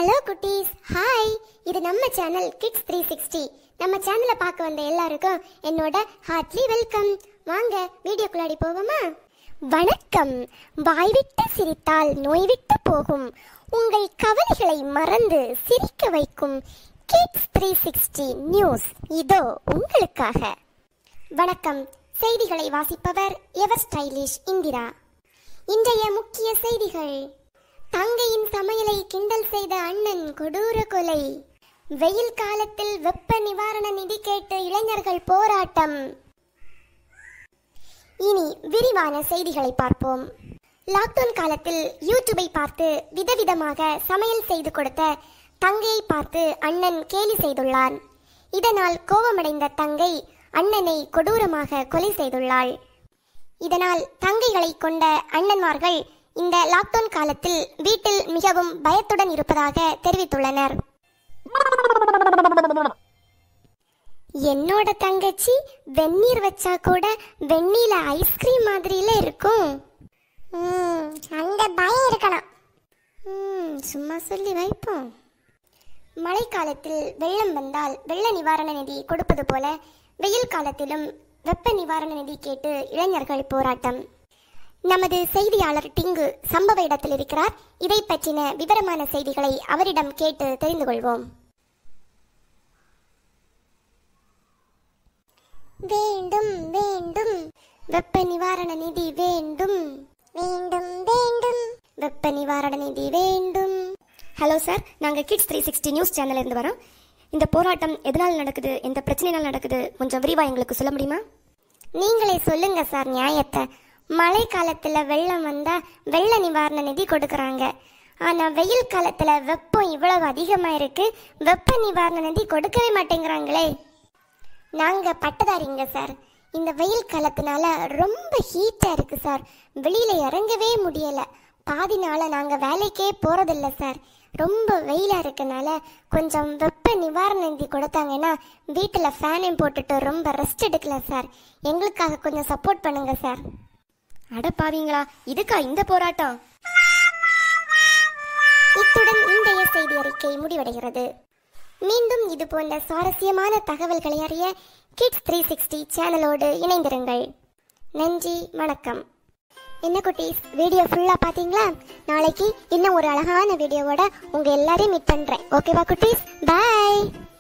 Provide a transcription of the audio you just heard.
hello குட்டீஸ் hi இது நம்ம சேனல் கிட்ஸ் த்ரீ சிக்ஸ்டி நம்ம சேனலை பார்க்க வந்த எல்லாருக்கும் என்னோட ஹார்ட்லி வெல்கம் வாங்க வீடியோக்குள்ளாடி போவோமா வணக்கம் வாய்விட்டு சிரித்தால் நோய்விட்டு போகும் உங்கள் கவலைகளை மறந்து சிரிக்க வைக்கும் கிட்ஸ் த்ரீ சிக்ஸ்டி நியூஸ் இதோ உங்களுக்காக வணக்கம் செய்திகளை வாசிப்பவர் எவர் ஸ்டைலிஷ் இந்திரா இன்றைய முக்கிய செய்திகள் தங்கையின் சமையலை கிண்டல் செய்த அண்ணன் கொடூர கொலை வெயில் காலத்தில் வெப்ப நிவாரண நிதி கேட்டு இளைஞர்கள் போராட்டம் இனி விரிவான செய்திகளை பார்ப்போம் லாக்டவுன் காலத்தில் யூடியூபை பார்த்து விதவிதமாக சமையல் செய்து கொடுத்த தங்கையை பார்த்து அண்ணன் கேலி செய்துள்ளான் இதனால் கோபமடைந்த தங்கை அண்ணனை கொடூரமாக கொலை செய்துள்ளாள் இதனால் தங்கைகளை கொண்ட அண்ணன்மார்கள் இந்த லாக்டவுன் காலத்தில் வீட்டில் மிகவும் பயத்துடன் இருப்பதாக தெரிவித்துள்ளனர் என்னோட தங்கச்சி வெந்நீர் வச்சா கூட வெந்நீல ஐஸ்கிரீம் மாதிரில இருக்கும் ம், அந்த பயம் இருக்கணும் ம், சும்மா சொல்லி வைப்போம் மழைக்காலத்தில் வெள்ளம் வந்தால் வெள்ள நிவாரண நிதி கொடுப்பது போல வெயில் காலத்திலும் வெப்ப நிவாரண நிதி கேட்டு இளைஞர்கள் போராட்டம் நமது செய்தியாளர் டிங்கு சம்பவ இடத்தில் இருக்கிறார் இதை பற்றின விவரமான செய்திகளை அவரிடம் கேட்டு தெரிந்து கொள்வோம் வேண்டும் வேண்டும் வெப்ப நிவாரண நிதி வேண்டும் வேண்டும் வேண்டும் வெப்ப நிவாரண நிதி வேண்டும் ஹலோ சார் நாங்கள் கிட்ஸ் த்ரீ சிக்ஸ்டி நியூஸ் சேனல்ல இருந்து வரோம் இந்த போராட்டம் எதனால் நடக்குது எந்த பிரச்சனையினால் நடக்குது கொஞ்சம் விரிவா எங்களுக்கு சொல்ல முடியுமா நீங்களே சொல்லுங்க சார் நியாயத்தை மழை காலத்துல வெள்ளம் வந்தா வெள்ள நிவாரண நிதி கொடுக்கறாங்க ஆனா வெயில் காலத்துல வெப்பம் இவ்வளவு அதிகமா இருக்கு வெப்ப நிவாரண நிதி கொடுக்கவே மாட்டேங்கிறாங்களே நாங்க பட்டதாரிங்க சார் இந்த வெயில் காலத்தினால ரொம்ப ஹீட்டா இருக்கு சார் வெளியில இறங்கவே முடியல பாதி நாள நாங்க வேலைக்கே போறதில்ல சார் ரொம்ப வெயிலா இருக்கனால கொஞ்சம் வெப்ப நிவாரண நிதி கொடுத்தாங்கன்னா வீட்டுல ஃபேனையும் போட்டுட்டு ரொம்ப ரெஸ்ட் எடுக்கலாம் சார் எங்களுக்காக கொஞ்சம் சப்போர்ட் பண்ணுங்க சார் அட பாவீங்களா இதுக்கா இந்த போராட்டம் இத்துடன் இன்றைய செய்தி அறிக்கை முடிவடைகிறது மீண்டும் இது போன்ற சுவாரஸ்யமான தகவல்களை அறிய கிட்ஸ் த்ரீ சிக்ஸ்டி சேனலோடு இணைந்திருங்கள் நன்றி வணக்கம் என்ன குட்டீஸ் வீடியோ ஃபுல்லா பாத்தீங்களா நாளைக்கு இன்னும் ஒரு அழகான வீடியோவோட உங்க எல்லாரையும் மீட் பண்றேன் ஓகேவா குட்டீஸ் பாய்